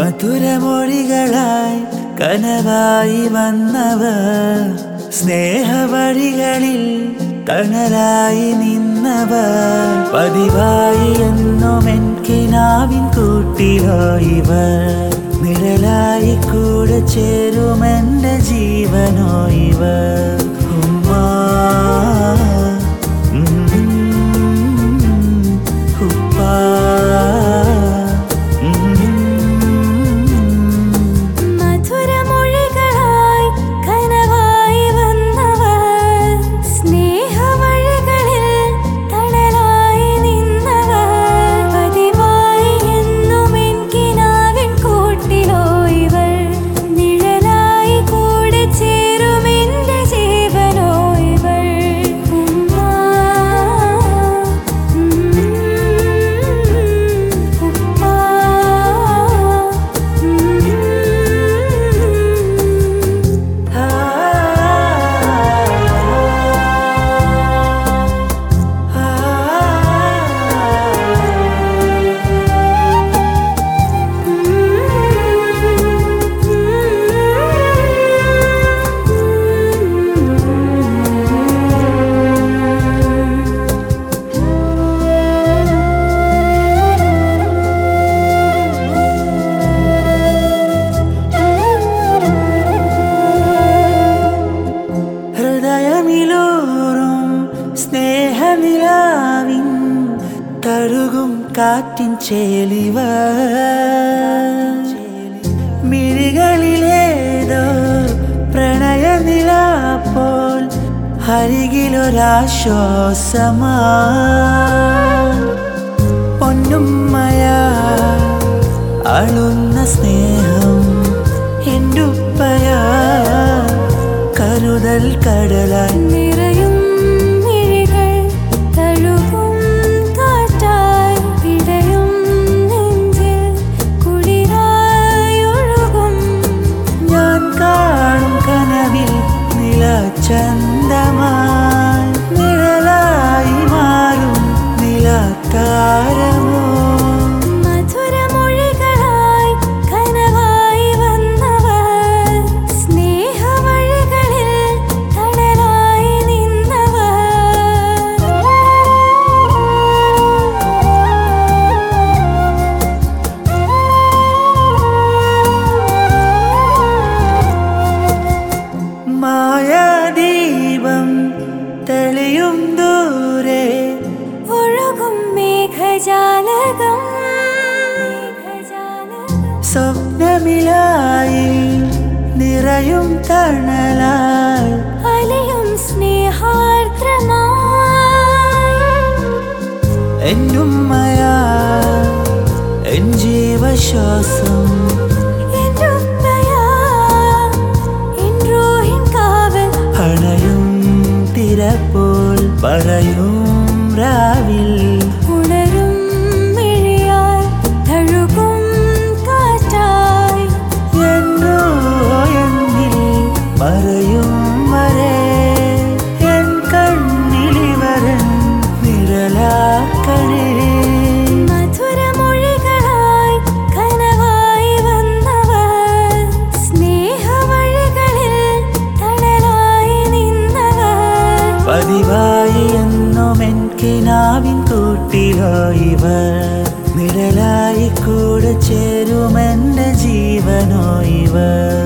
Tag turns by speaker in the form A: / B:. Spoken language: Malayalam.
A: മധുരമൊഴികളായി കനവായി വന്നവർ സ്നേഹവഴികളിൽ തണലായി നിന്നവർ പതിവായി എന്നും എൻ കിനാവിൻ കൂട്ടിലോ ഇവർ നിഴലായി കൂടെ ചേരുമെന്റെ ജീവനോ ഇവർ ഉമ്മ ഉം, ഉപ്പ ഉം.
B: മധുരമൊഴികളായി കനവായി വന്നവർ സ്നേഹവഴികളിൽ തണലായി നിന്നവർ പതിവായി എന്നും എൻ കിനാവിൻ കൂട്ടിലോ ഇവർ നിഴലായി കൂടെ ചേരുമെന്റെ ജീവനോ ഇവർ ഉമ്മ ഉം, ഉപ്പ
A: ഹൃദയമിലൂറും സ്നേഹനിലാവിൻ തഴുകും കാറ്റിൻ ചേലിവ മിഴികളിലേതോ പ്രണയനിലാപ്പോൾ അരികിലൊരാശ്വാസമാ പൊന്നുമ്മയ അളുന്ന സ്നേഹം എൻ്റുപ്പയാ കരുതൽ കടലായി
B: നിറയും മിഴികൾ തഴുകും കാറ്റായി പിടയും നെഞ്ചിൽ കുളിരായി ഒഴുകും
A: ഞാൻ കാണും കനവിൽ നിലചന്തമായി നിഴലായി മാറും നിലത്താരമോ
B: മധുരമൊഴികളായി കനവായി വന്നവർ സ്നേഹവഴികളിൽ തണലായി നിന്നവർ
A: മായാദീപം തെളിയും ദൂരെ
B: ഒഴുകും മേഘജാലകം മേഘജാലകം
A: സ്വപ്നമിലായി നിറയും തണലായി
B: അലയും സ്നേഹാർദ്രമായി
A: എന്നുമ്മയാ എൻ ജീവശ്വാസം
B: എന്റുപ്പയാ, എൻ റൂഹിൻ കാവൽ
A: അണയും തിരപ്പോൾ പറയും രാവിൽ
B: ഉണരും മിഴിയാൽ തഴുകും കാറ്റായി
A: എന്നോ എന്നിൽ പറയും വരെ എൻ കണ്ണിലിവരൻ നിഴലാക്കണേ
B: മധുരമൊഴികളായി കനവായി വന്നവർ സ്നേഹവഴികളിൽ തണലായി നിന്നവർ
A: പതിവായി എന്നും എൻ കിനാവിൻ കൂട്ടിലോ ഇവർ നിഴലായി കൂടെ ചേരുമെന്റെ ജീവനോ ഇവർ